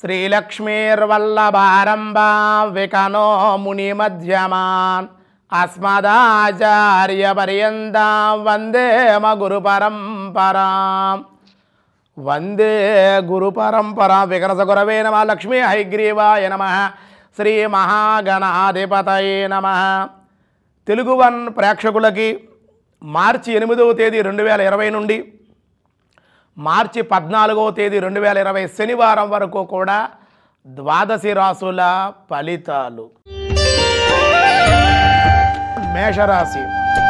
శ్రీలక్ష్మీర్వల్లభారంభా వికనో మునిమధ్యమాన్ అస్మదాచార్యపర్యంతం వందే మ గురు పరంపరాం వందే గురు పరంపర వికరస గురవే నమ లక్ష్మీ హైగ్రీవాయ నమ శ్రీ మహాగణాధిపతయే నమ తెలుగు వన్ ప్రేక్షకులకి మార్చి ఎనిమిదవ తేదీ రెండు వేల ఇరవై నుండి మార్చి పద్నాలుగవ తేదీ రెండు వేల ఇరవై శనివారం వరకు కూడా ద్వాదశి రాసుల ఫలితాలు మేషరాశి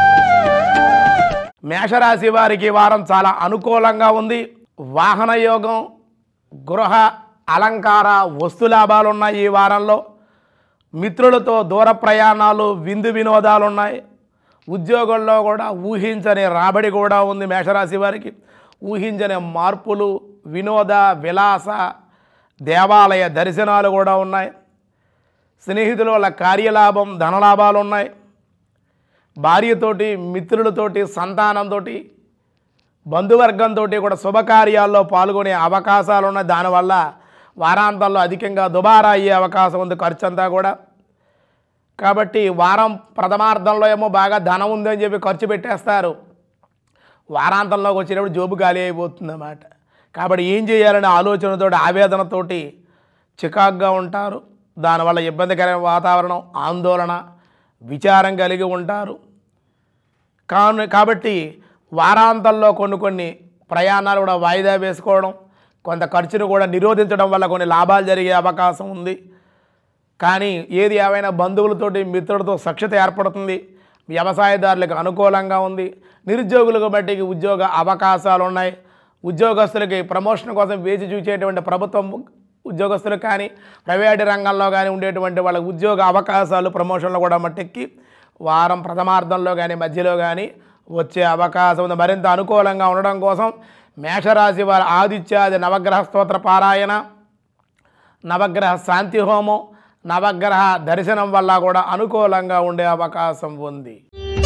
మేషరాశి వారికి ఈ వారం చాలా అనుకూలంగా ఉంది వాహన యోగం గృహ అలంకార వస్తు లాభాలు ఉన్నాయి ఈ వారంలో మిత్రులతో దూర ప్రయాణాలు విందు వినోదాలు ఉన్నాయి ఉద్యోగంలో కూడా ఊహించని రాబడి కూడా ఉంది మేషరాశి వారికి ఊహించని మార్పులు వినోద విలాస దేవాలయ దర్శనాలు కూడా ఉన్నాయి స్నేహితుల వల్ల కార్యలాభం ధనలాభాలు ఉన్నాయి భార్యతోటి మిత్రులతోటి సంతానంతో బంధువర్గంతో కూడా శుభకార్యాల్లో పాల్గొనే అవకాశాలు ఉన్నాయి దానివల్ల వారాంతంలో అధికంగా దుబారా అయ్యే అవకాశం ఉంది ఖర్చు అంతా కూడా కాబట్టి వారం ప్రథమార్థంలో ఏమో బాగా ధనం ఉందని చెప్పి ఖర్చు పెట్టేస్తారు వారాంతంలోకి వచ్చేటప్పుడు జోబు ఖాళీ అయిపోతుంది అన్నమాట కాబట్టి ఏం చేయాలనే ఆలోచనతో ఆవేదనతోటి చికాగ్గా ఉంటారు దానివల్ల ఇబ్బందికరమైన వాతావరణం ఆందోళన విచారం కలిగి ఉంటారు కాను కాబట్టి వారాంతంలో కొన్ని కొన్ని ప్రయాణాలు కూడా వాయిదా వేసుకోవడం కొంత ఖర్చును కూడా నిరోధించడం వల్ల కొన్ని లాభాలు జరిగే అవకాశం ఉంది కానీ ఏది ఏమైనా బంధువులతోటి మిత్రులతో సఖ్యత ఏర్పడుతుంది వ్యవసాయదారులకు అనుకూలంగా ఉంది నిరుద్యోగులకు బట్టి ఉద్యోగ అవకాశాలు ఉన్నాయి ఉద్యోగస్తులకి ప్రమోషన్ కోసం వేచి చూసేటువంటి ప్రభుత్వం ఉద్యోగస్తులకు కానీ ప్రైవేటు రంగంలో కానీ ఉండేటువంటి వాళ్ళ ఉద్యోగ అవకాశాలు ప్రమోషన్లు కూడా మట్టెక్కి వారం ప్రథమార్థంలో కానీ మధ్యలో కానీ వచ్చే అవకాశం ఉంది మరింత అనుకూలంగా ఉండడం కోసం మేషరాశి వారి ఆదిత్యాది నవగ్రహ స్తోత్ర పారాయణ నవగ్రహ శాంతి హోమం నవగ్రహ దర్శనం వల్ల కూడా అనుకూలంగా ఉండే అవకాశం ఉంది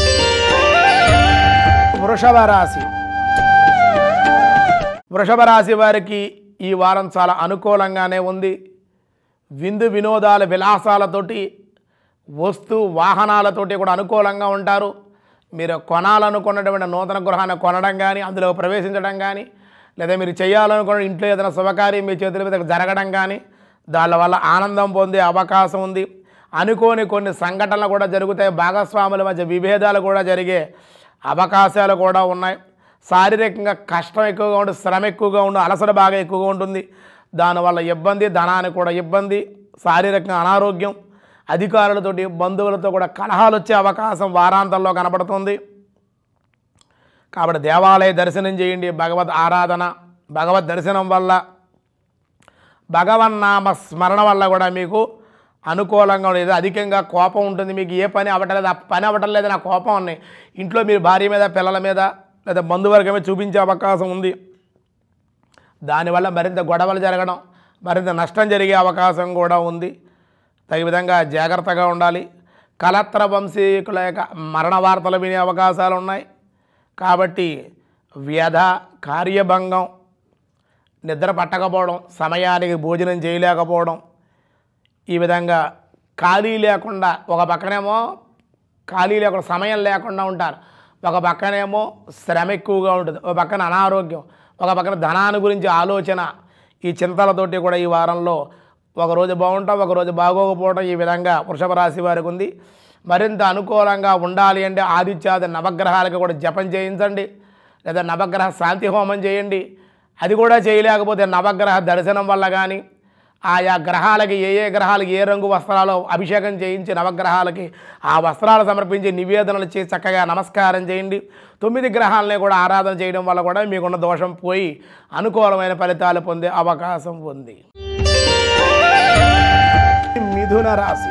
వృషభ రాశి వృషభ రాశి వారికి ఈ వారం చాలా అనుకూలంగానే ఉంది విందు వినోదాల విలాసాలతోటి వస్తు వాహనాలతోటి కూడా అనుకూలంగా ఉంటారు మీరు కొనాలనుకున్నటువంటి నూతన గృహాన్ని కొనడం కానీ అందులో ప్రవేశించడం కానీ లేదా మీరు చేయాలనుకున్న ఇంట్లో ఏదైనా శుభకార్యం మీ చేతుల మీద జరగడం కానీ దానివల్ల ఆనందం పొందే అవకాశం ఉంది అనుకోని కొన్ని సంఘటనలు కూడా జరుగుతాయి భాగస్వాముల మధ్య విభేదాలు కూడా జరిగే అవకాశాలు కూడా ఉన్నాయి శారీరకంగా కష్టం ఎక్కువగా ఉంటుంది శ్రమ ఎక్కువగా ఉంటుంది అలసట బాగా ఎక్కువగా ఉంటుంది దానివల్ల ఇబ్బంది ధనానికి కూడా ఇబ్బంది శారీరకంగా అనారోగ్యం అధికారులతోటి బంధువులతో కూడా కలహాలు వచ్చే అవకాశం వారాంతంలో కనబడుతుంది కాబట్టి దేవాలయ దర్శనం చేయండి భగవద్ ఆరాధన భగవద్ దర్శనం వల్ల భగవన్నామ స్మరణ వల్ల కూడా మీకు అనుకూలంగా ఉండేది అధికంగా కోపం ఉంటుంది మీకు ఏ పని అవ్వటలేదు ఆ పని అవ్వటం లేదు నా కోపం ఉన్నాయి ఇంట్లో మీరు భార్య మీద పిల్లల మీద లేదా బంధువర్గమే చూపించే అవకాశం ఉంది దానివల్ల మరింత గొడవలు జరగడం మరింత నష్టం జరిగే అవకాశం కూడా ఉంది తగిన విధంగా జాగ్రత్తగా ఉండాలి కలత్ర వంశీకుల యొక్క మరణ వార్తలు వినే అవకాశాలు ఉన్నాయి కాబట్టి వ్యధ కార్యభంగం నిద్ర పట్టకపోవడం సమయానికి భోజనం చేయలేకపోవడం ఈ విధంగా ఖాళీ లేకుండా ఒక పక్కనేమో ఖాళీ లేకుండా సమయం లేకుండా ఉంటారు ఒక పక్కనేమో శ్రమ ఎక్కువగా ఉంటుంది ఒక పక్కన అనారోగ్యం ఒక పక్కన ధనాన్ని గురించి ఆలోచన ఈ చింతలతోటి కూడా ఈ వారంలో ఒకరోజు బాగుంటాం ఒకరోజు బాగోకపోవడం ఈ విధంగా వృషభ రాశి వారికి ఉంది మరింత అనుకూలంగా ఉండాలి అంటే ఆదిత్యాది నవగ్రహాలకు కూడా జపం చేయించండి లేదా నవగ్రహ శాంతి హోమం చేయండి అది కూడా చేయలేకపోతే నవగ్రహ దర్శనం వల్ల కానీ ఆయా గ్రహాలకి ఏ ఏ గ్రహాలకి ఏ రంగు వస్త్రాలు అభిషేకం చేయించి నవగ్రహాలకి ఆ వస్త్రాలు సమర్పించి నివేదనలు చేసి చక్కగా నమస్కారం చేయండి తొమ్మిది గ్రహాలని కూడా ఆరాధన చేయడం వల్ల కూడా మీకున్న దోషం పోయి అనుకూలమైన ఫలితాలు పొందే అవకాశం ఉంది మిథున రాశి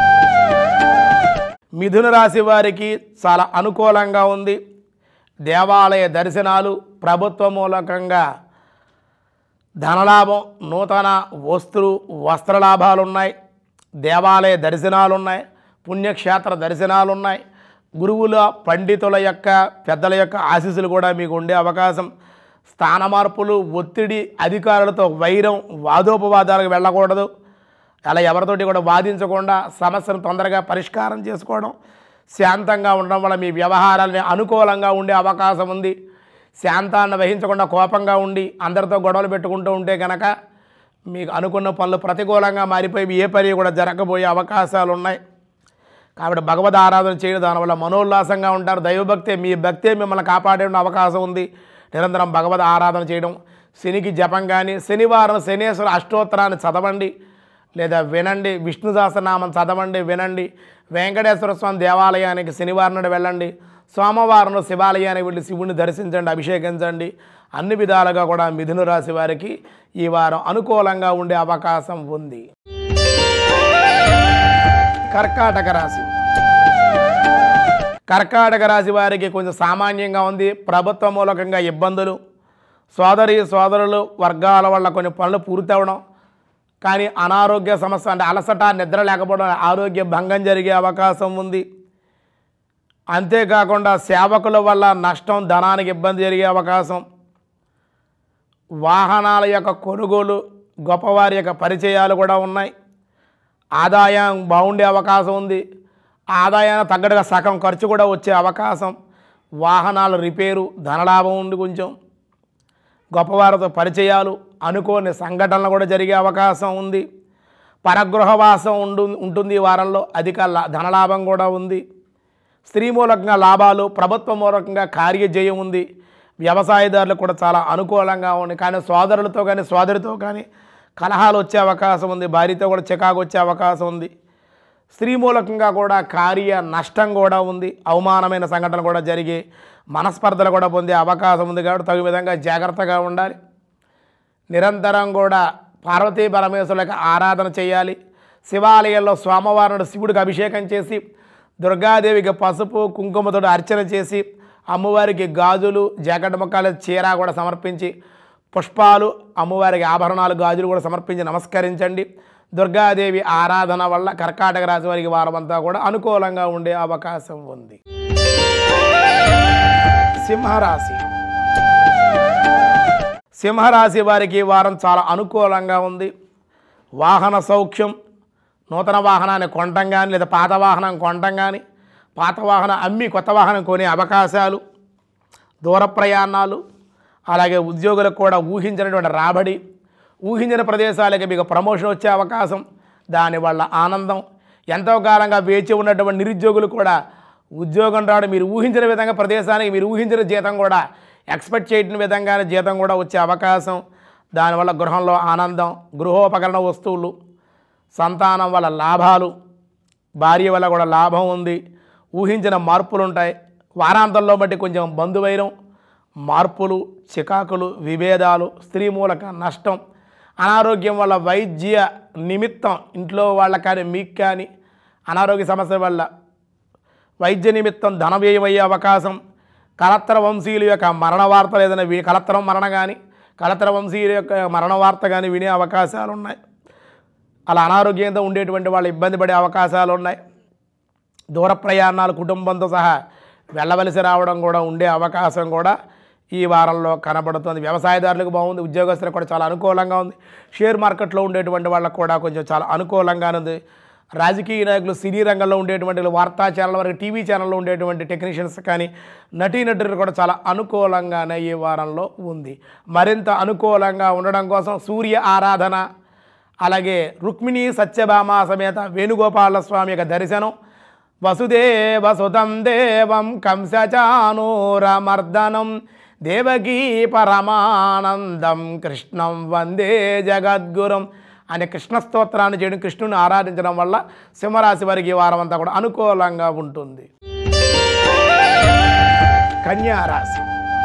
మిథున రాశి వారికి చాలా అనుకూలంగా ఉంది దేవాలయ దర్శనాలు ప్రభుత్వ మూలకంగా ధనలాభం నూతన వస్తు వస్త్రలాభాలు ఉన్నాయి దేవాలయ దర్శనాలు ఉన్నాయి పుణ్యక్షేత్ర దర్శనాలు ఉన్నాయి గురువుల పండితుల యొక్క పెద్దల యొక్క ఆశీస్సులు కూడా మీకు ఉండే అవకాశం స్థాన మార్పులు ఒత్తిడి అధికారులతో వైరం వాదోపవాదాలకు వెళ్ళకూడదు అలా ఎవరితోటి కూడా వాదించకుండా సమస్యను తొందరగా పరిష్కారం చేసుకోవడం శాంతంగా ఉండడం వల్ల మీ వ్యవహారాలని అనుకూలంగా ఉండే అవకాశం ఉంది శాంతాన్ని వహించకుండా కోపంగా ఉండి అందరితో గొడవలు పెట్టుకుంటూ ఉంటే కనుక మీకు అనుకున్న పనులు ప్రతికూలంగా మారిపోయి ఏ పని కూడా జరగబోయే అవకాశాలు ఉన్నాయి కాబట్టి భగవద్ ఆరాధన చేయడం దానివల్ల మనోల్లాసంగా ఉంటారు దైవభక్తే మీ భక్తే మిమ్మల్ని కాపాడే అవకాశం ఉంది నిరంతరం భగవద్ ఆరాధన చేయడం శనికి జపం కానీ శనివారం శనేశ్వర అష్టోత్తరాన్ని చదవండి లేదా వినండి విష్ణు సహస్రనామం చదవండి వినండి వెంకటేశ్వర స్వామి దేవాలయానికి శనివారం నాడు వెళ్ళండి సోమవారం శివాలయానికి వెళ్ళి శివుని దర్శించండి అభిషేకించండి అన్ని విధాలుగా కూడా మిథున రాశి వారికి ఈ వారం అనుకూలంగా ఉండే అవకాశం ఉంది కర్కాటక రాశి కర్కాటక రాశి వారికి కొంచెం సామాన్యంగా ఉంది ప్రభుత్వ మూలకంగా ఇబ్బందులు సోదరి సోదరులు వర్గాల వల్ల కొన్ని పనులు పూర్తవడం కానీ అనారోగ్య సమస్య అంటే అలసట నిద్ర లేకపోవడం ఆరోగ్య భంగం జరిగే అవకాశం ఉంది అంతేకాకుండా సేవకుల వల్ల నష్టం ధనానికి ఇబ్బంది జరిగే అవకాశం వాహనాల యొక్క కొనుగోలు గొప్పవారి యొక్క పరిచయాలు కూడా ఉన్నాయి ఆదాయం బాగుండే అవకాశం ఉంది ఆదాయాన్ని తగ్గట్టుగా సగం ఖర్చు కూడా వచ్చే అవకాశం వాహనాల రిపేరు ధనలాభం ఉంది కొంచెం గొప్పవారితో పరిచయాలు అనుకోని సంఘటనలు కూడా జరిగే అవకాశం ఉంది పరగృహవాసం ఉండు ఉంటుంది ఈ వారంలో అధిక లా- ధనలాభం కూడా ఉంది స్త్రీ మూలకంగా లాభాలు ప్రభుత్వ మూలకంగా కార్యజయం ఉంది వ్యవసాయదారులకు కూడా చాలా అనుకూలంగా ఉంది కానీ సోదరులతో కానీ సోదరితో కానీ కలహాలు వచ్చే అవకాశం ఉంది భార్యతో కూడా చికాకు వచ్చే అవకాశం ఉంది స్త్రీ మూలకంగా కూడా కార్య నష్టం కూడా ఉంది అవమానమైన సంఘటన కూడా జరిగి మనస్పర్ధలు కూడా పొందే అవకాశం ఉంది కాబట్టి తగు విధంగా జాగ్రత్తగా ఉండాలి నిరంతరం కూడా పార్వతీ పరమేశ్వరులకు ఆరాధన చేయాలి శివాలయంలో సోమవారం శివుడికి అభిషేకం చేసి దుర్గాదేవికి పసుపు కుంకుమతో అర్చన చేసి అమ్మవారికి గాజులు జాకెట్ ముక్కలు చీర కూడా సమర్పించి పుష్పాలు అమ్మవారికి ఆభరణాలు గాజులు కూడా సమర్పించి నమస్కరించండి దుర్గాదేవి ఆరాధన వల్ల కర్కాటక రాశి వారికి వారం అంతా కూడా అనుకూలంగా ఉండే అవకాశం ఉంది సింహరాశి సింహరాశి వారికి ఈ వారం చాలా అనుకూలంగా ఉంది వాహన సౌఖ్యం నూతన వాహనాన్ని కొనటం కానీ లేదా పాత వాహనం కొనటం కానీ పాత వాహనం అమ్మి కొత్త వాహనం కొనే అవకాశాలు దూర ప్రయాణాలు అలాగే ఉద్యోగులకు కూడా ఊహించినటువంటి రాబడి ఊహించిన ప్రదేశాలకి మీకు ప్రమోషన్ వచ్చే అవకాశం దానివల్ల ఆనందం ఎంతో కాలంగా వేచి ఉన్నటువంటి నిరుద్యోగులు కూడా ఉద్యోగం రావడం మీరు ఊహించిన విధంగా ప్రదేశానికి మీరు ఊహించిన జీతం కూడా ఎక్స్పెక్ట్ చేయని విధంగానే జీతం కూడా వచ్చే అవకాశం దానివల్ల గృహంలో ఆనందం గృహోపకరణ వస్తువులు సంతానం వల్ల లాభాలు భార్య వల్ల కూడా లాభం ఉంది ఊహించిన మార్పులు ఉంటాయి వారాంతంలో బట్టి కొంచెం బంధువైరం మార్పులు చికాకులు విభేదాలు స్త్రీ మూలక నష్టం అనారోగ్యం వల్ల వైద్య నిమిత్తం ఇంట్లో వాళ్ళ కానీ మీకు కానీ అనారోగ్య సమస్య వల్ల వైద్య నిమిత్తం ధన వ్యయం అయ్యే అవకాశం కలత్ర వంశీయుల యొక్క మరణ వార్తలు ఏదైనా వి కలత్రం మరణ కానీ కలత్ర వంశీయుల యొక్క మరణ వార్త కానీ వినే అవకాశాలు ఉన్నాయి అలా అనారోగ్యంతో ఉండేటువంటి వాళ్ళు ఇబ్బంది పడే అవకాశాలు ఉన్నాయి దూర ప్రయాణాలు కుటుంబంతో సహా వెళ్ళవలసి రావడం కూడా ఉండే అవకాశం కూడా ఈ వారంలో కనబడుతుంది వ్యవసాయదారులకు బాగుంది ఉద్యోగస్తులకు కూడా చాలా అనుకూలంగా ఉంది షేర్ మార్కెట్లో ఉండేటువంటి వాళ్ళకు కూడా కొంచెం చాలా అనుకూలంగానే ఉంది రాజకీయ నాయకులు సినీ రంగంలో ఉండేటువంటి వార్తా ఛానల్ వరకు టీవీ ఛానల్లో ఉండేటువంటి టెక్నీషియన్స్ కానీ నటీనటులు కూడా చాలా అనుకూలంగానే ఈ వారంలో ఉంది మరింత అనుకూలంగా ఉండడం కోసం సూర్య ఆరాధన అలాగే రుక్మిణి సత్యభామ సమేత వేణుగోపాల స్వామి యొక్క దర్శనం వసుదేవ సుతం దేవం కంసచానూరమర్దనం దేవకీ పరమానందం కృష్ణం వందే జగద్గురం అనే కృష్ణ స్తోత్రాన్ని చేయడం కృష్ణుని ఆరాధించడం వల్ల సింహరాశి వారికి ఈ వారం అంతా కూడా అనుకూలంగా ఉంటుంది కన్యా రాశి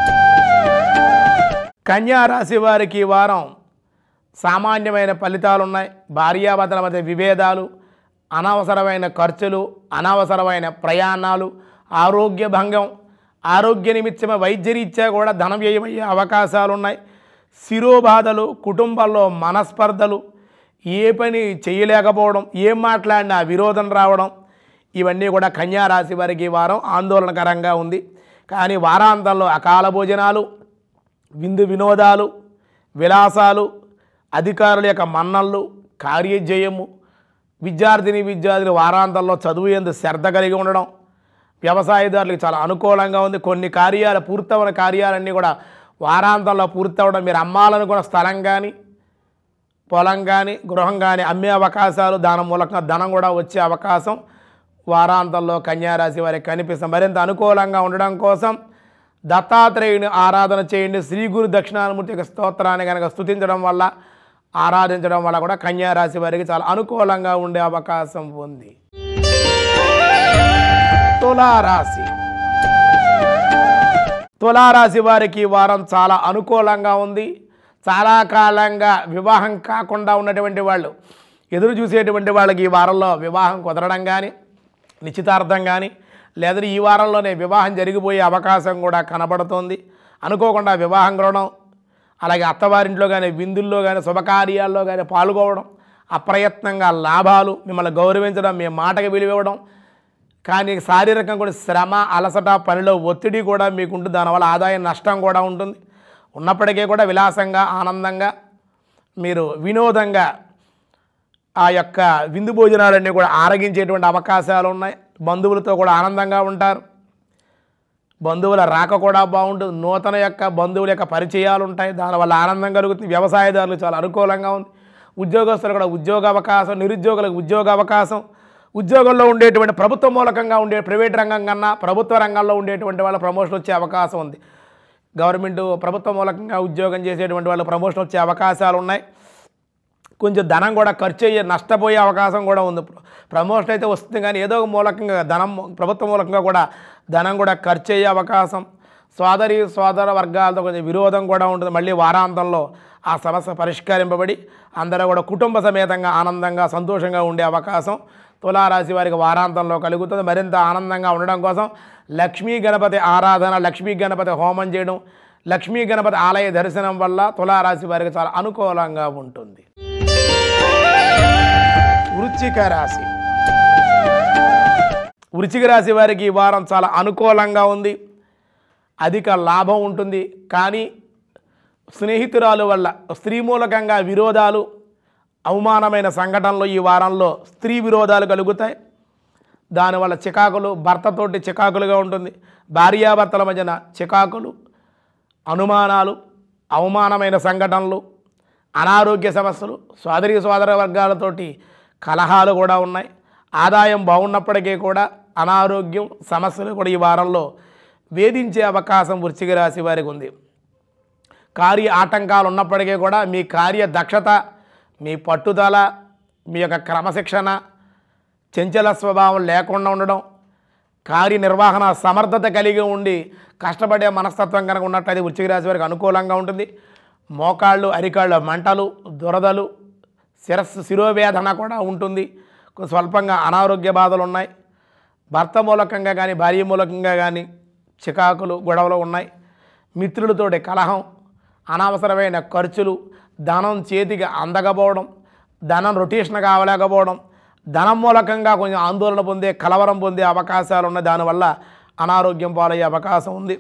కన్యా రాశి వారికి ఈ వారం సామాన్యమైన ఫలితాలు ఉన్నాయి భార్యాభర్తల మధ్య విభేదాలు అనవసరమైన ఖర్చులు అనవసరమైన ప్రయాణాలు ఆరోగ్య భంగం ఆరోగ్య నిమిత్తమే వైద్యరీత్యా కూడా ధన వ్యయమయ్యే అవకాశాలు ఉన్నాయి శిరోబాధలు కుటుంబంలో మనస్పర్ధలు ఏ పని చేయలేకపోవడం ఏం మాట్లాడినా విరోధం రావడం ఇవన్నీ కూడా కన్యా రాశి వారికి ఈ వారం ఆందోళనకరంగా ఉంది కానీ వారాంతంలో అకాల భోజనాలు విందు వినోదాలు విలాసాలు అధికారుల యొక్క మన్నళ్ళు కార్యజయము విద్యార్థిని విద్యార్థులు వారాంతంలో చదువు ఎందు శ్రద్ధ కలిగి ఉండడం వ్యవసాయదారులకు చాలా అనుకూలంగా ఉంది కొన్ని కార్యాలు పూర్తవని కార్యాలన్నీ కూడా వారాంతంలో పూర్తవడం మీరు అమ్మాలనుకున్న స్థలం కానీ పొలం కానీ గృహం కానీ అమ్మే అవకాశాలు దాని మూలకంగా ధనం కూడా వచ్చే అవకాశం వారాంతంలో కన్యారాశి వారికి కనిపిస్తుంది మరింత అనుకూలంగా ఉండడం కోసం దత్తాత్రేయుని ఆరాధన చేయండి శ్రీ గురు దక్షిణామూర్తి యొక్క స్తోత్రాన్ని కనుక స్తుతించడం వల్ల ఆరాధించడం వల్ల కూడా కన్యారాశి వారికి చాలా అనుకూలంగా ఉండే అవకాశం ఉంది తులారాశి తులారాశి వారికి ఈ వారం చాలా అనుకూలంగా ఉంది చాలా కాలంగా వివాహం కాకుండా ఉన్నటువంటి వాళ్ళు ఎదురు చూసేటువంటి వాళ్ళకి ఈ వారంలో వివాహం కుదరడం కానీ నిశ్చితార్థం కానీ లేదా ఈ వారంలోనే వివాహం జరిగిపోయే అవకాశం కూడా కనబడుతోంది అనుకోకుండా వివాహం కురవడం అలాగే అత్తవారింట్లో కానీ విందుల్లో కానీ శుభకార్యాల్లో కానీ పాల్గొవడం అప్రయత్నంగా లాభాలు మిమ్మల్ని గౌరవించడం మీ మాటకి విలువ ఇవ్వడం కానీ శారీరకంగా కూడా శ్రమ అలసట పనిలో ఒత్తిడి కూడా మీకు ఉంటుంది దానివల్ల ఆదాయ నష్టం కూడా ఉంటుంది ఉన్నప్పటికీ కూడా విలాసంగా ఆనందంగా మీరు వినోదంగా ఆ యొక్క విందు భోజనాలన్నీ కూడా ఆరగించేటువంటి అవకాశాలు ఉన్నాయి బంధువులతో కూడా ఆనందంగా ఉంటారు బంధువుల రాక కూడా బాగుంటుంది నూతన యొక్క బంధువుల యొక్క పరిచయాలు ఉంటాయి దానివల్ల ఆనందం కలుగుతుంది వ్యవసాయదారులు చాలా అనుకూలంగా ఉంది ఉద్యోగస్తులు కూడా ఉద్యోగ అవకాశం నిరుద్యోగులకు ఉద్యోగ అవకాశం ఉద్యోగంలో ఉండేటువంటి ప్రభుత్వ మూలకంగా ఉండే ప్రైవేట్ రంగం కన్నా ప్రభుత్వ రంగంలో ఉండేటువంటి వాళ్ళ ప్రమోషన్ వచ్చే అవకాశం ఉంది గవర్నమెంట్ ప్రభుత్వ మూలకంగా ఉద్యోగం చేసేటువంటి వాళ్ళు ప్రమోషన్ వచ్చే అవకాశాలు ఉన్నాయి కొంచెం ధనం కూడా ఖర్చు అయ్యే నష్టపోయే అవకాశం కూడా ఉంది ప్రమోషన్ అయితే వస్తుంది కానీ ఏదో ఒక మూలకంగా ధనం ప్రభుత్వ మూలకంగా కూడా ధనం కూడా ఖర్చు అయ్యే అవకాశం సోదరి సోదర వర్గాలతో కొంచెం విరోధం కూడా ఉంటుంది మళ్ళీ వారాంతంలో ఆ సమస్య పరిష్కరింపబడి అందరూ కూడా కుటుంబ సమేతంగా ఆనందంగా సంతోషంగా ఉండే అవకాశం తులారాశి వారికి వారాంతంలో కలుగుతుంది మరింత ఆనందంగా ఉండడం కోసం లక్ష్మీ గణపతి ఆరాధన లక్ష్మీ గణపతి హోమం చేయడం లక్ష్మీ గణపతి ఆలయ దర్శనం వల్ల తులారాశి వారికి చాలా అనుకూలంగా ఉంటుంది వృశ్చిక రాశి వృశ్చిక రాశి వారికి ఈ వారం చాలా అనుకూలంగా ఉంది అధిక లాభం ఉంటుంది కానీ స్నేహితురాలు వల్ల స్త్రీ మూలకంగా విరోధాలు అవమానమైన సంఘటనలు ఈ వారంలో స్త్రీ విరోధాలు కలుగుతాయి దానివల్ల చికాకులు భర్తతోటి చికాకులుగా ఉంటుంది భార్యాభర్తల మధ్యన చికాకులు అనుమానాలు అవమానమైన సంఘటనలు అనారోగ్య సమస్యలు సోదరి సోదర వర్గాలతోటి కలహాలు కూడా ఉన్నాయి ఆదాయం బాగున్నప్పటికీ కూడా అనారోగ్యం సమస్యలు కూడా ఈ వారంలో వేధించే అవకాశం వృశ్చిక రాశి వారికి ఉంది కార్య ఆటంకాలు ఉన్నప్పటికీ కూడా మీ కార్య దక్షత మీ పట్టుదల మీ యొక్క క్రమశిక్షణ చంచల స్వభావం లేకుండా ఉండడం కార్యనిర్వహణ సమర్థత కలిగి ఉండి కష్టపడే మనస్తత్వం కనుక ఉన్నట్లయితే వృశ్చిక రాశి వారికి అనుకూలంగా ఉంటుంది మోకాళ్ళు అరికాళ్ళ మంటలు దురదలు శిరస్సు శిరోవేదన కూడా ఉంటుంది కొంచెం స్వల్పంగా అనారోగ్య బాధలు ఉన్నాయి భర్త మూలకంగా కానీ భార్య మూలకంగా కానీ చికాకులు గొడవలు ఉన్నాయి మిత్రులతోటి కలహం అనవసరమైన ఖర్చులు ధనం చేతికి అందకపోవడం ధనం రొటేషన్ కావలేకపోవడం ధనం మూలకంగా కొంచెం ఆందోళన పొందే కలవరం పొందే అవకాశాలు ఉన్నాయి దానివల్ల అనారోగ్యం పాలయ్యే అవకాశం ఉంది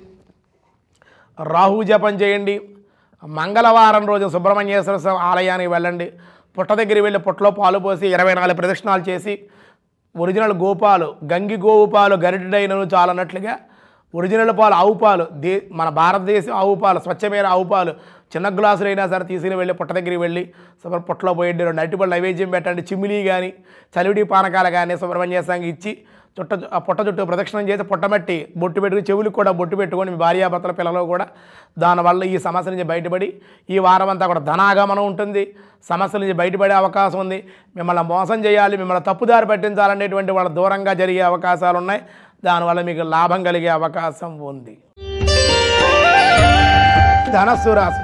రాహు జపం చేయండి మంగళవారం రోజు సుబ్రహ్మణ్యేశ్వర స్వామి ఆలయానికి వెళ్ళండి పుట్ట దగ్గరికి వెళ్ళి పుట్టలో పాలు పోసి ఇరవై నాలుగు ప్రదక్షిణాలు చేసి ఒరిజినల్ గోపాలు గంగి గోవు పాలు గరిటెడైనను చాలన్నట్లుగా ఒరిజినల్ పాలు ఆవు పాలు దే మన భారతదేశం ఆవు పాలు స్వచ్ఛమైన ఆవు పాలు చిన్న గ్లాసులు అయినా సరే తీసుకుని వెళ్ళి పుట్ట దగ్గరికి వెళ్ళి శుభ్ర పుట్టలో పోయండి రెండు అరటిపళ్ళు నైవేద్యం పెట్టండి చిమిలి కానీ చలివిడి పానకాలు కానీ సుబ్రహ్మణ్యేశ్వరంకి ఇచ్చి చుట్ట ఆ పుట్ట చుట్టూ ప్రదక్షిణం చేసి పుట్టమట్టి బొట్టు పెట్టుకుని చెవులకు కూడా బొట్టు పెట్టుకొని మీ భార్యాభర్తల పిల్లలు కూడా దానివల్ల ఈ సమస్య నుంచి బయటపడి ఈ వారం అంతా కూడా ధనాగమనం ఉంటుంది సమస్యల నుంచి బయటపడే అవకాశం ఉంది మిమ్మల్ని మోసం చేయాలి మిమ్మల్ని తప్పుదారి పట్టించాలనేటువంటి వాళ్ళ దూరంగా జరిగే అవకాశాలు ఉన్నాయి దానివల్ల మీకు లాభం కలిగే అవకాశం ఉంది ధనస్సు రాశి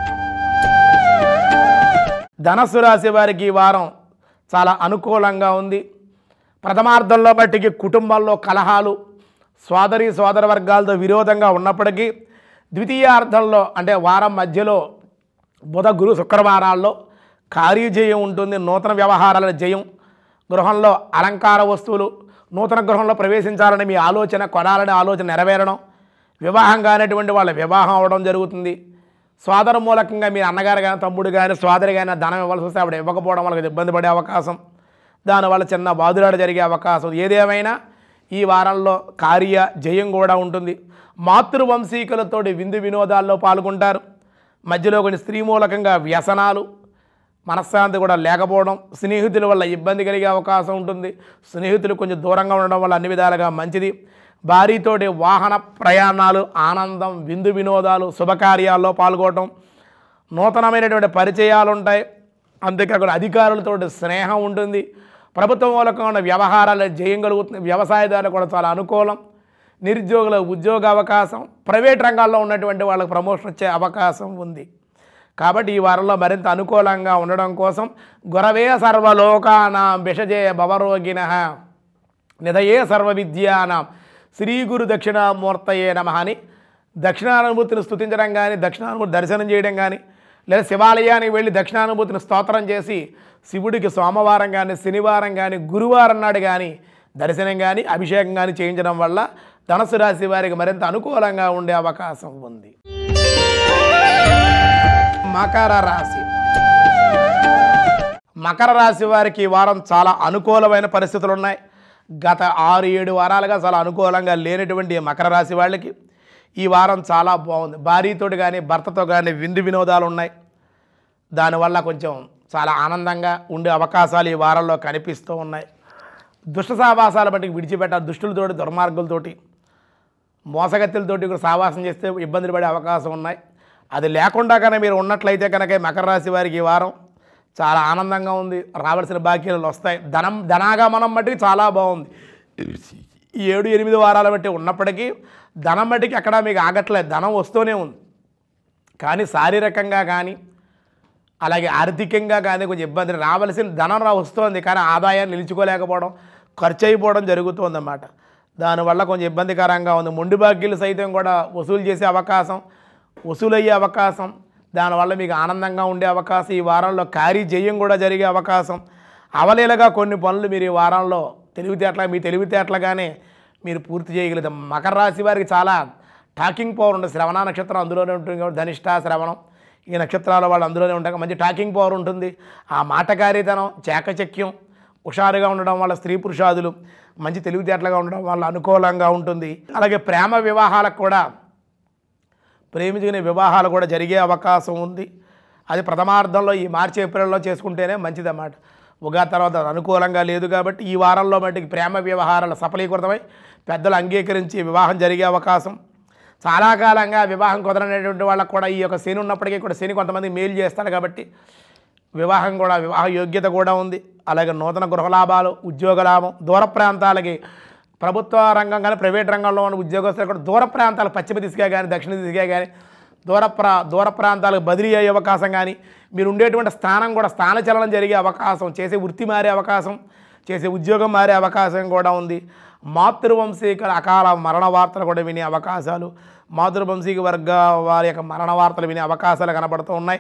ధనస్సు రాశి వారికి ఈ వారం చాలా అనుకూలంగా ఉంది ప్రథమార్థంలో బట్టికి కుటుంబంలో కలహాలు సోదరి సోదర వర్గాలతో విరోధంగా ఉన్నప్పటికీ ద్వితీయార్థంలో అంటే వారం మధ్యలో బుధ గురు శుక్రవారాల్లో కార్యజయం ఉంటుంది నూతన వ్యవహారాల జయం గృహంలో అలంకార వస్తువులు నూతన గృహంలో ప్రవేశించాలని మీ ఆలోచన కొనాలని ఆలోచన నెరవేరడం వివాహం కానటువంటి వాళ్ళ వివాహం అవడం జరుగుతుంది సోదర మూలకంగా మీ అన్నగారు కానీ తమ్ముడు కానీ సోదరి కానీ ధనం ఇవ్వాల్సి వస్తే ఆవిడ ఇవ్వకపోవడం వాళ్ళకి ఇబ్బంది పడే అవకాశం దానివల్ల చిన్న బాధురాడు జరిగే అవకాశం ఏదేమైనా ఈ వారంలో కార్య జయం కూడా ఉంటుంది మాతృవంశీకులతోటి విందు వినోదాల్లో పాల్గొంటారు మధ్యలో కొన్ని స్త్రీ మూలకంగా వ్యసనాలు మనశ్శాంతి కూడా లేకపోవడం స్నేహితుల వల్ల ఇబ్బంది కలిగే అవకాశం ఉంటుంది స్నేహితులు కొంచెం దూరంగా ఉండడం వల్ల అన్ని విధాలుగా మంచిది భారీతోటి వాహన ప్రయాణాలు ఆనందం విందు వినోదాలు శుభకార్యాల్లో పాల్గొనడం నూతనమైనటువంటి పరిచయాలు ఉంటాయి అంతేకాకుండా అధికారులతో స్నేహం ఉంటుంది ప్రభుత్వం మూలకంగా ఉన్న వ్యవహారాలు జయం కలుగుతుంది వ్యవసాయదారులు కూడా చాలా అనుకూలం నిరుద్యోగుల ఉద్యోగ అవకాశం ప్రైవేట్ రంగాల్లో ఉన్నటువంటి వాళ్ళకి ప్రమోషన్ వచ్చే అవకాశం ఉంది కాబట్టి ఈ వారంలో మరింత అనుకూలంగా ఉండడం కోసం గురవే సర్వలోకానాం విషజే భవరోగిణ నిధయే సర్వ విద్యానాం శ్రీ గురు దక్షిణామూర్తయే నమ అని దక్షిణానుభూతిని స్తుతించడం కానీ దక్షిణానుభూతి దర్శనం చేయడం కానీ లేదా శివాలయానికి వెళ్ళి దక్షిణానుభూతిని స్తోత్రం చేసి శివుడికి సోమవారం కానీ శనివారం కానీ గురువారం నాడు కానీ దర్శనం కానీ అభిషేకం కానీ చేయించడం వల్ల ధనస్సు రాశి వారికి మరింత అనుకూలంగా ఉండే అవకాశం ఉంది మకర రాశి మకర రాశి వారికి ఈ వారం చాలా అనుకూలమైన పరిస్థితులు ఉన్నాయి గత ఆరు ఏడు వారాలుగా చాలా అనుకూలంగా లేనటువంటి ఈ మకర రాశి వాళ్ళకి ఈ వారం చాలా బాగుంది భార్యతోటి కానీ భర్తతో కానీ విందు వినోదాలు ఉన్నాయి దానివల్ల కొంచెం చాలా ఆనందంగా ఉండే అవకాశాలు ఈ వారంలో కనిపిస్తూ ఉన్నాయి దుష్ట సావాసాల బట్టి విడిచిపెట్టాలి దుష్టులతోటి దుర్మార్గులతోటి మోసగత్తులతోటి కూడా సావాసం చేస్తే ఇబ్బందులు పడే అవకాశం ఉన్నాయి అది లేకుండా కనుక మీరు ఉన్నట్లయితే కనుక ఈ మకర రాశి వారికి ఈ వారం చాలా ఆనందంగా ఉంది రావాల్సిన బాకీలు వస్తాయి ధనం ధనాగమనం బట్టి చాలా బాగుంది ఈ ఏడు ఎనిమిది వారాల బట్టి ఉన్నప్పటికీ ధనం బట్టికి ఎక్కడా మీకు ఆగట్లేదు ధనం వస్తూనే ఉంది కానీ శారీరకంగా కానీ అలాగే ఆర్థికంగా కానీ కొంచెం ఇబ్బంది రావాల్సిన ధనం రా వస్తుంది కానీ ఆదాయాన్ని నిలుచుకోలేకపోవడం ఖర్చు అయిపోవడం జరుగుతుందన్నమాట దానివల్ల కొంచెం ఇబ్బందికరంగా ఉంది మొండి బాకీలు సైతం కూడా వసూలు చేసే అవకాశం వసూలయ్యే అవకాశం దానివల్ల మీకు ఆనందంగా ఉండే అవకాశం ఈ వారంలో కార్య జయం కూడా జరిగే అవకాశం అవలీలగా కొన్ని పనులు మీరు ఈ వారంలో తెలివితేటల మీ తెలివితేటలుగానే మీరు పూర్తి చేయగలుగుతాం మకర రాశి వారికి చాలా టాకింగ్ పవర్ ఉంటుంది శ్రవణ నక్షత్రం అందులోనే ఉంటుంది కాబట్టి ధనిష్ట శ్రవణం ఈ నక్షత్రాల వాళ్ళు అందులోనే ఉంటాయి మంచి టాకింగ్ పవర్ ఉంటుంది ఆ మాటకారితనం చాకచక్యం హుషారుగా ఉండడం వల్ల స్త్రీ పురుషాదులు మంచి తెలివితేటలుగా ఉండడం వల్ల అనుకూలంగా ఉంటుంది అలాగే ప్రేమ వివాహాలకు కూడా ప్రేమించుకునే వివాహాలు కూడా జరిగే అవకాశం ఉంది అది ప్రథమార్థంలో ఈ మార్చి ఏప్రిల్లో చేసుకుంటేనే మంచిదన్నమాట ఉగాది తర్వాత అది అనుకూలంగా లేదు కాబట్టి ఈ వారంలో మట్టికి ప్రేమ వ్యవహారాలు సఫలీకృతమై పెద్దలు అంగీకరించి వివాహం జరిగే అవకాశం చాలా కాలంగా వివాహం కుదరనేటువంటి వాళ్ళకు కూడా ఈ యొక్క శని ఉన్నప్పటికీ కూడా శని కొంతమంది మేలు చేస్తాడు కాబట్టి వివాహం కూడా వివాహ యోగ్యత కూడా ఉంది అలాగే నూతన గృహలాభాలు ఉద్యోగ లాభం దూర ప్రాంతాలకి ప్రభుత్వ రంగం కానీ ప్రైవేట్ రంగంలో ఉన్న ఉద్యోగస్తులు కూడా దూర ప్రాంతాలు పశ్చిమ దిశగా కానీ దక్షిణ దిశగా కానీ దూర ప్రా దూర ప్రాంతాలకు బదిలీ అయ్యే అవకాశం కానీ మీరు ఉండేటువంటి స్థానం కూడా స్థానచలనం జరిగే అవకాశం చేసే వృత్తి మారే అవకాశం చేసే ఉద్యోగం మారే అవకాశం కూడా ఉంది మాతృవంశీకుల అకాల మరణ వార్తలు కూడా వినే అవకాశాలు మాతృవంశీక వర్గ వారి యొక్క మరణ వార్తలు వినే అవకాశాలు కనబడుతూ ఉన్నాయి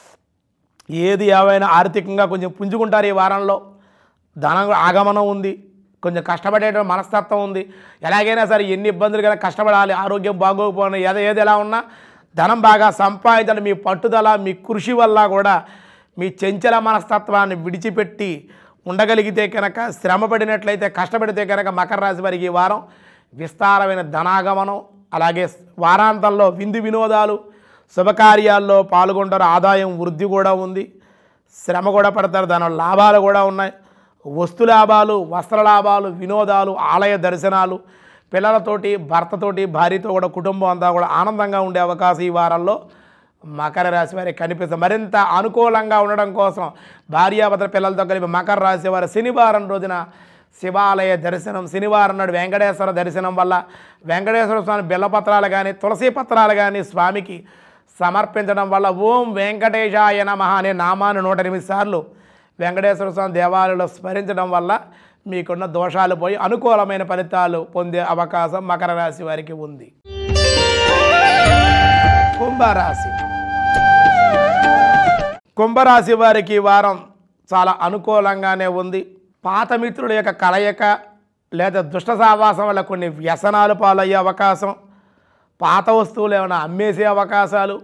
ఏది ఏవైనా ఆర్థికంగా కొంచెం పుంజుకుంటారు ఈ వారంలో ధనం ఆగమనం ఉంది కొంచెం కష్టపడేటువంటి మనస్తత్వం ఉంది ఎలాగైనా సరే ఎన్ని ఇబ్బందులు కనుక కష్టపడాలి ఆరోగ్యం బాగోకపోయినా ఏదో ఏది ఎలా ఉన్నా ధనం బాగా సంపాదించడం మీ పట్టుదల మీ కృషి వల్ల కూడా మీ చెంచల మనస్తత్వాన్ని విడిచిపెట్టి ఉండగలిగితే కనుక శ్రమపడినట్లయితే కష్టపడితే కనుక మకర రాశి వారికి ఈ వారం విస్తారమైన ధనాగమనం అలాగే వారాంతంలో విందు వినోదాలు శుభకార్యాల్లో పాల్గొంటారు ఆదాయం వృద్ధి కూడా ఉంది శ్రమ కూడా పడతారు దాని లాభాలు కూడా ఉన్నాయి వస్తు లాభాలు వస్త్ర లాభాలు వినోదాలు ఆలయ దర్శనాలు పిల్లలతోటి భర్తతోటి భార్యతో కూడా కుటుంబం అంతా కూడా ఆనందంగా ఉండే అవకాశం ఈ వారంలో మకర రాశి వారికి కనిపిస్తుంది మరింత అనుకూలంగా ఉండడం కోసం భార్యాభద్ర పిల్లలతో కలిపి మకర రాశి వారి శనివారం రోజున శివాలయ దర్శనం శనివారం నాడు వెంకటేశ్వర దర్శనం వల్ల వెంకటేశ్వర స్వామి బిల్లపత్రాలు కానీ తులసి పత్రాలు కానీ స్వామికి సమర్పించడం వల్ల ఓం వెంకటేశాయ నమః అనే నామాన్ని నూట ఎనిమిది సార్లు వెంకటేశ్వర స్వామి దేవాలయంలో స్మరించడం వల్ల మీకున్న దోషాలు పోయి అనుకూలమైన ఫలితాలు పొందే అవకాశం మకర రాశి వారికి ఉంది కుంభరాశి కుంభరాశి వారికి ఈ వారం చాలా అనుకూలంగానే ఉంది పాత మిత్రుల యొక్క కలయిక లేదా దుష్ట సావాసం వల్ల కొన్ని వ్యసనాలు పాలయ్యే అవకాశం పాత వస్తువులు ఏమైనా అమ్మేసే అవకాశాలు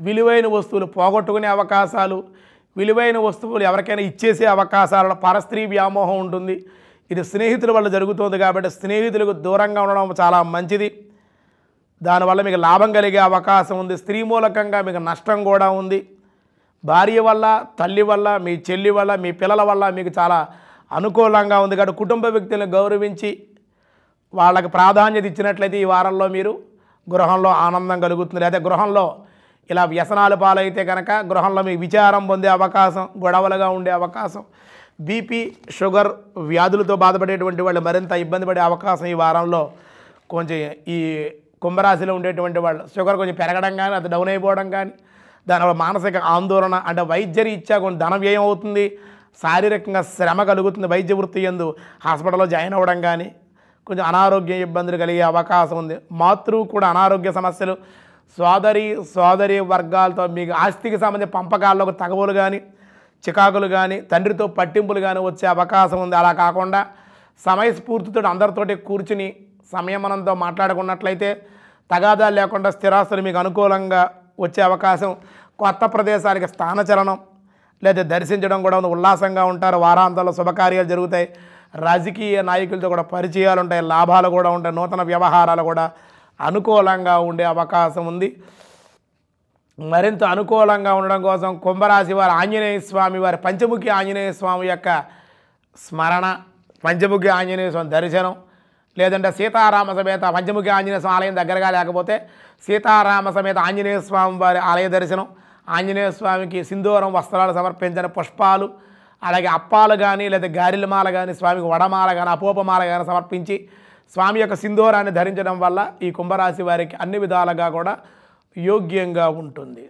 విలువైన వస్తువులు పోగొట్టుకునే అవకాశాలు విలువైన వస్తువులు ఎవరికైనా ఇచ్చేసే అవకాశాలు పరస్త్రీ వ్యామోహం ఉంటుంది ఇది స్నేహితుల వల్ల జరుగుతుంది కాబట్టి స్నేహితులకు దూరంగా ఉండడం చాలా మంచిది దానివల్ల మీకు లాభం కలిగే అవకాశం ఉంది స్త్రీ మూలకంగా మీకు నష్టం కూడా ఉంది భార్య వల్ల తల్లి వల్ల మీ చెల్లి వల్ల మీ పిల్లల వల్ల మీకు చాలా అనుకూలంగా ఉంది కాబట్టి కుటుంబ వ్యక్తులను గౌరవించి వాళ్ళకి ప్రాధాన్యత ఇచ్చినట్లయితే ఈ వారంలో మీరు గృహంలో ఆనందం కలుగుతుంది లేదా గృహంలో ఇలా వ్యసనాలు పాలైతే కనుక గృహంలో మీకు విచారం పొందే అవకాశం గొడవలుగా ఉండే అవకాశం బీపీ షుగర్ వ్యాధులతో బాధపడేటువంటి వాళ్ళు మరింత ఇబ్బంది పడే అవకాశం ఈ వారంలో కొంచెం ఈ కుంభరాశిలో ఉండేటువంటి వాళ్ళు షుగర్ కొంచెం పెరగడం కానీ అది డౌన్ అయిపోవడం కానీ దానివల్ల మానసిక ఆందోళన అంటే వైద్య రీత్యా కొంచెం ధన వ్యయం అవుతుంది శారీరకంగా శ్రమ కలుగుతుంది వైద్య వృత్తి ఎందు హాస్పిటల్లో జాయిన్ అవ్వడం కానీ కొంచెం అనారోగ్య ఇబ్బందులు కలిగే అవకాశం ఉంది మాతృ కూడా అనారోగ్య సమస్యలు సోదరి సోదరి వర్గాలతో మీకు ఆస్తికి సంబంధించిన పంపకాల్లో ఒక తగవులు కానీ చికాకులు కానీ తండ్రితో పట్టింపులు కానీ వచ్చే అవకాశం ఉంది అలా కాకుండా సమయస్ఫూర్తితో అందరితోటి కూర్చుని సంయమనంతో మాట్లాడుకున్నట్లయితే తగాదాలు లేకుండా స్థిరాస్తులు మీకు అనుకూలంగా వచ్చే అవకాశం కొత్త ప్రదేశానికి స్థానచలనం లేదా దర్శించడం కూడా ఉంది. ఉల్లాసంగా ఉంటారు వారాంతంలో శుభకార్యాలు జరుగుతాయి రాజకీయ నాయకులతో కూడా పరిచయాలు ఉంటాయి లాభాలు కూడా ఉంటాయి నూతన వ్యవహారాలు కూడా అనుకూలంగా ఉండే అవకాశం ఉంది మరింత అనుకూలంగా ఉండడం కోసం కుంభరాశి వారి ఆంజనేయ స్వామి వారి పంచముఖి ఆంజనేయ స్వామి యొక్క స్మరణ పంచముఖి ఆంజనేయ స్వామి దర్శనం లేదంటే సీతారామ సమేత పంచముఖి ఆంజనేయ స్వామి ఆలయం దగ్గరగా లేకపోతే సీతారామ సమేత ఆంజనేయ స్వామి వారి ఆలయ దర్శనం ఆంజనేయ స్వామికి సింధూరం వస్త్రాలు సమర్పించిన పుష్పాలు అలాగే అప్పాలు కానీ లేదా గారెల మాల కానీ స్వామికి వడమాల కానీ అపోపమాల కానీ సమర్పించి స్వామి యొక్క సింధూరాన్ని ధరించడం వల్ల ఈ కుంభరాశి వారికి అన్ని విధాలుగా కూడా యోగ్యంగా ఉంటుంది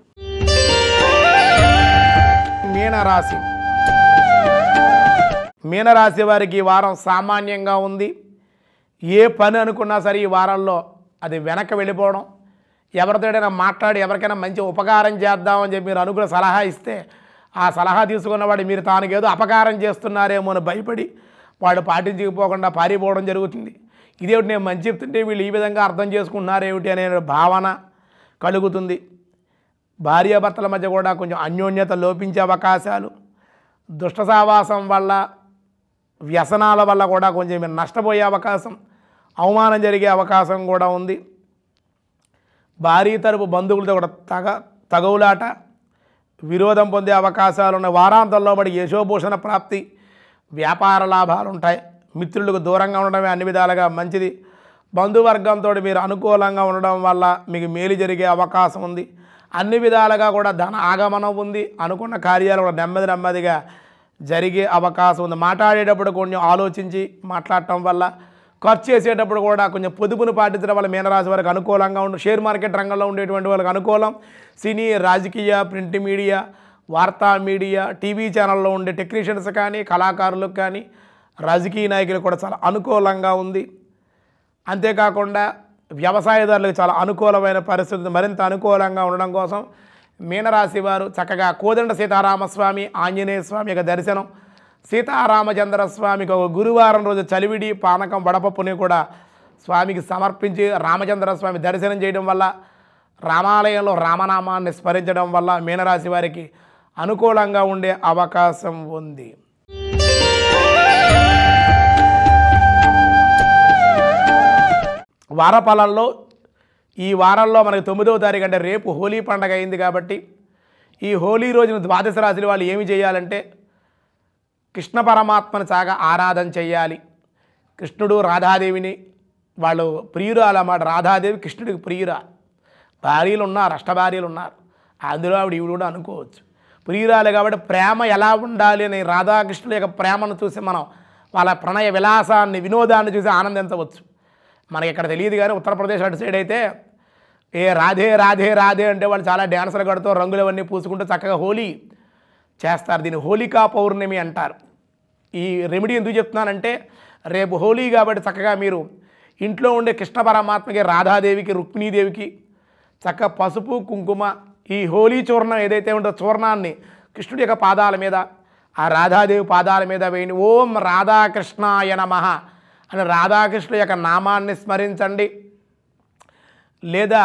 మీనరాశి మీనరాశి వారికి ఈ వారం సామాన్యంగా ఉంది ఏ పని అనుకున్నా సరే ఈ వారంలో అది వెనక్కి వెళ్ళిపోవడం ఎవరితోడైనా మాట్లాడి ఎవరికైనా మంచి ఉపకారం చేద్దామని చెప్పి మీరు అనుకున్న సలహా ఇస్తే ఆ సలహా తీసుకున్నవాడు మీరు తానుకేదో అపకారం చేస్తున్నారేమో అని భయపడి వాడు పాటించకపోకుండా పారిపోవడం జరుగుతుంది ఇదేమిటి నేను మంచి చెప్తుంటే వీళ్ళు ఈ విధంగా అర్థం చేసుకుంటున్నారేమిటి అనే భావన కలుగుతుంది భార్యాభర్తల మధ్య కూడా కొంచెం అన్యోన్యత లోపించే అవకాశాలు దుష్ట సావాసం వల్ల వ్యసనాల వల్ల కూడా కొంచెం మీరు నష్టపోయే అవకాశం అవమానం జరిగే అవకాశం కూడా ఉంది భారీ తరపు బంధువులతో కూడా తగ తగవులాట విరోధం పొందే అవకాశాలు ఉన్నాయి వారాంతంలో పడి యశోభూషణ ప్రాప్తి వ్యాపార లాభాలు ఉంటాయి మిత్రులకు దూరంగా ఉండడమే అన్ని విధాలుగా మంచిది బంధువర్గంతో మీరు అనుకూలంగా ఉండడం వల్ల మీకు మేలు జరిగే అవకాశం ఉంది అన్ని విధాలుగా కూడా ధన ఆగమనం ఉంది అనుకున్న కార్యాలు కూడా నెమ్మది నెమ్మదిగా జరిగే అవకాశం ఉంది మాట్లాడేటప్పుడు కొంచెం ఆలోచించి మాట్లాడటం వల్ల ఖర్చు చేసేటప్పుడు కూడా కొంచెం పొదుపును పాటించడం వల్ల మీనరాశి వారికి అనుకూలంగా ఉండు షేర్ మార్కెట్ రంగంలో ఉండేటువంటి వాళ్ళకి అనుకూలం సినీ రాజకీయ ప్రింట్ మీడియా వార్తా మీడియా టీవీ ఛానల్లో ఉండే టెక్నీషియన్స్ కానీ కళాకారులకు కానీ రాజకీయ నాయకులకు కూడా చాలా అనుకూలంగా ఉంది అంతేకాకుండా వ్యవసాయదారులకు చాలా అనుకూలమైన పరిస్థితి మరింత అనుకూలంగా ఉండడం కోసం మీనరాశి వారు చక్కగా కోదండ సీతారామస్వామి ఆంజనేయ స్వామి యొక్క దర్శనం సీతారామచంద్ర స్వామికి ఒక గురువారం రోజు చలివిడి పానకం వడపప్పుని కూడా స్వామికి సమర్పించి రామచంద్ర స్వామి దర్శనం చేయడం వల్ల రామాలయంలో రామనామాన్ని స్మరించడం వల్ల మీనరాశి వారికి అనుకూలంగా ఉండే అవకాశం ఉంది వారఫలంలో ఈ వారంలో మనకి తొమ్మిదవ తారీఖు అంటే రేపు హోలీ పండగ అయింది కాబట్టి ఈ హోలీ రోజున ద్వాదశ రాశుల వాళ్ళు ఏమి చేయాలంటే కృష్ణ పరమాత్మను చాగా ఆరాధన చేయాలి కృష్ణుడు రాధాదేవిని వాళ్ళు ప్రియురాలు అన్నమాట రాధాదేవి కృష్ణుడికి ప్రియురా భార్యలు ఉన్నారు అష్ట భార్యలు ఉన్నారు అందులో ఆవిడ ఈవిడ కూడా అనుకోవచ్చు ప్రియురాలు కాబట్టి ప్రేమ ఎలా ఉండాలి అని రాధాకృష్ణుల యొక్క ప్రేమను చూసి మనం వాళ్ళ ప్రణయ విలాసాన్ని వినోదాన్ని చూసి ఆనందించవచ్చు మనకి ఇక్కడ తెలియదు కానీ ఉత్తరప్రదేశ్ అటు సైడ్ అయితే ఏ రాధే రాధే రాధే అంటే వాళ్ళు చాలా డ్యాన్సులు కడుతూ రంగులు అవన్నీ పూసుకుంటూ చక్కగా హోలీ చేస్తారు దీన్ని హోలికా పౌర్ణమి అంటారు ఈ రెమెడీ ఎందుకు చెప్తున్నానంటే రేపు హోలీ కాబట్టి చక్కగా మీరు ఇంట్లో ఉండే కృష్ణ పరమాత్మకి రాధాదేవికి రుక్మిణీదేవికి చక్కగా పసుపు కుంకుమ ఈ హోలీ చూర్ణం ఏదైతే ఉందో చూర్ణాన్ని కృష్ణుడి యొక్క పాదాల మీద ఆ రాధాదేవి పాదాల మీద వేయండి ఓం రాధాకృష్ణాయ నమః అని రాధాకృష్ణుల యొక్క నామాన్ని స్మరించండి లేదా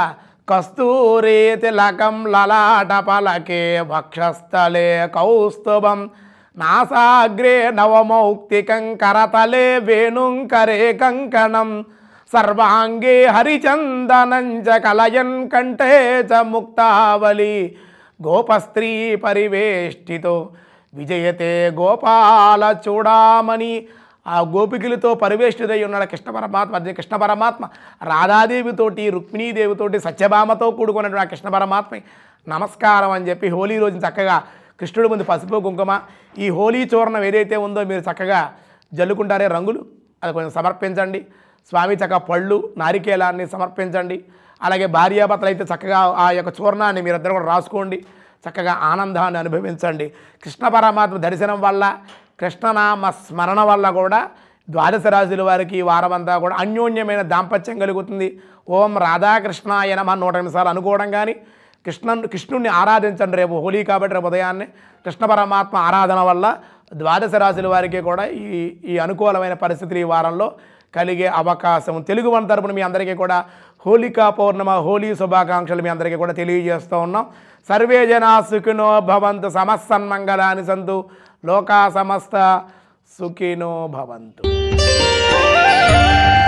కస్తూరి తిలకం లలాట పలకే వక్షస్థలే కౌస్తుభం నాసాగ్రే నవమౌక్తికం కరతలే వేణుంకరే కంకణం సర్వాంగే హరిచందనం చ కలయన్ కంఠే చ ముక్తావలి గోపస్త్రీ పరివేష్టితో విజయతే గోపాల చూడామణి ఆ గోపికలతో పరివేష్టిదై ఉన్నాడు కృష్ణ పరమాత్మ అదే కృష్ణ పరమాత్మ రాధాదేవితోటి రుక్మిణీదేవితోటి సత్యభామతో కూడుకున్నటువంటి ఆ కృష్ణ పరమాత్మ నమస్కారం అని చెప్పి హోలీ రోజు చక్కగా కృష్ణుడి ముందు పసుపు కుంకుమ ఈ హోలీ చూర్ణం ఏదైతే ఉందో మీరు చక్కగా జల్లుకుంటారే రంగులు అది కొంచెం సమర్పించండి స్వామి చక్కగా పళ్ళు నారికేలాన్ని సమర్పించండి అలాగే భార్యాభర్తలు అయితే చక్కగా ఆ యొక్క చూర్ణాన్ని మీరిద్దరు కూడా రాసుకోండి చక్కగా ఆనందాన్ని అనుభవించండి కృష్ణ పరమాత్మ దర్శనం వల్ల కృష్ణనామ స్మరణ వల్ల కూడా ద్వాదశ రాశుల వారికి ఈ వారమంతా కూడా అన్యోన్యమైన దాంపత్యం కలుగుతుంది ఓం రాధాకృష్ణాయ నమ నూట నిమిషాలు అనుకోవడం కానీ కృష్ణ కృష్ణుణ్ణి ఆరాధించండి రేపు హోలీ కాబట్టి రేపు ఉదయాన్నే కృష్ణ పరమాత్మ ఆరాధన వల్ల ద్వాదశ రాశుల వారికి కూడా ఈ ఈ అనుకూలమైన పరిస్థితులు ఈ వారంలో కలిగే అవకాశం తెలుగు వన్ తరపున మీ అందరికీ కూడా హోలికా పౌర్ణమ హోలీ శుభాకాంక్షలు మీ అందరికీ కూడా తెలియజేస్తూ ఉన్నాం సర్వే జనా సుఖినో భవంతు సమస్సన్మంగళాని సంతు లోకా సమస్త సుఖినో భవంతు